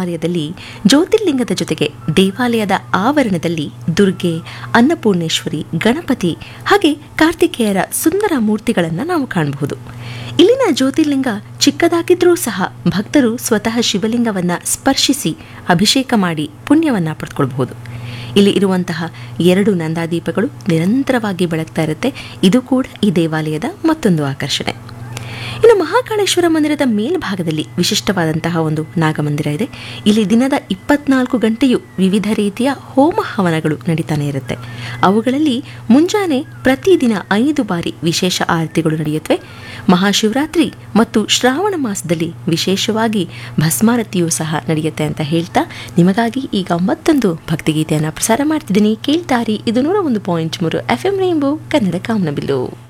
ದೇವಾಲಯದಲ್ಲಿ ಜ್ಯೋತಿರ್ಲಿಂಗದ ಜೊತೆಗೆ ದೇವಾಲಯದ ಆವರಣದಲ್ಲಿ ದುರ್ಗೆ ಅನ್ನಪೂರ್ಣೇಶ್ವರಿ ಗಣಪತಿ ಹಾಗೆ ಕಾರ್ತಿಕೇಯರ ಸುಂದರ ಮೂರ್ತಿಗಳನ್ನು ನಾವು ಕಾಣಬಹುದು ಇಲ್ಲಿನ ಜ್ಯೋತಿರ್ಲಿಂಗ ಚಿಕ್ಕದಾಗಿದ್ರೂ ಸಹ ಭಕ್ತರು ಸ್ವತಃ ಶಿವಲಿಂಗವನ್ನ ಸ್ಪರ್ಶಿಸಿ ಅಭಿಷೇಕ ಮಾಡಿ ಪುಣ್ಯವನ್ನ ಪಡೆದುಕೊಳ್ಬಹುದು ಇಲ್ಲಿ ಇರುವಂತಹ ಎರಡು ನಂದಾದೀಪಗಳು ನಿರಂತರವಾಗಿ ಬೆಳಗ್ತಾ ಇರುತ್ತೆ ಇದು ಕೂಡ ಈ ದೇವಾಲಯದ ಮತ್ತೊಂದು ಆಕರ್ಷಣೆ ಇನ್ನು ಮಹಾಕಾಳೇಶ್ವರ ಮಂದಿರದ ಮೇಲ್ಭಾಗದಲ್ಲಿ ವಿಶಿಷ್ಟವಾದಂತಹ ಒಂದು ನಾಗಮಂದಿರ ಇದೆ ಇಲ್ಲಿ ದಿನದ ಇಪ್ಪತ್ನಾಲ್ಕು ಗಂಟೆಯೂ ವಿವಿಧ ರೀತಿಯ ಹೋಮ ಹವನಗಳು ನಡೀತಾನೆ ಇರುತ್ತೆ ಅವುಗಳಲ್ಲಿ ಮುಂಜಾನೆ ಪ್ರತಿದಿನ ಐದು ಬಾರಿ ವಿಶೇಷ ಆರತಿಗಳು ನಡೆಯುತ್ತವೆ ಮಹಾಶಿವರಾತ್ರಿ ಮತ್ತು ಶ್ರಾವಣ ಮಾಸದಲ್ಲಿ ವಿಶೇಷವಾಗಿ ಭಸ್ಮಾರತಿಯೂ ಸಹ ನಡೆಯುತ್ತೆ ಅಂತ ಹೇಳ್ತಾ ನಿಮಗಾಗಿ ಈಗ ಮತ್ತೊಂದು ಭಕ್ತಿಗೀತೆಯನ್ನು ಪ್ರಸಾರ ಮಾಡ್ತಿದ್ದೀನಿ ಕೇಳ್ತಾರಿ ಇದು ನೂರ ಒಂದು ಪಾಯಿಂಟ್ ಮೂರು ಎಫ್ ಎಂ ರೈಂಬೋ ಕನ್ನಡ ಕಾಮನಬಿಲ್ಲು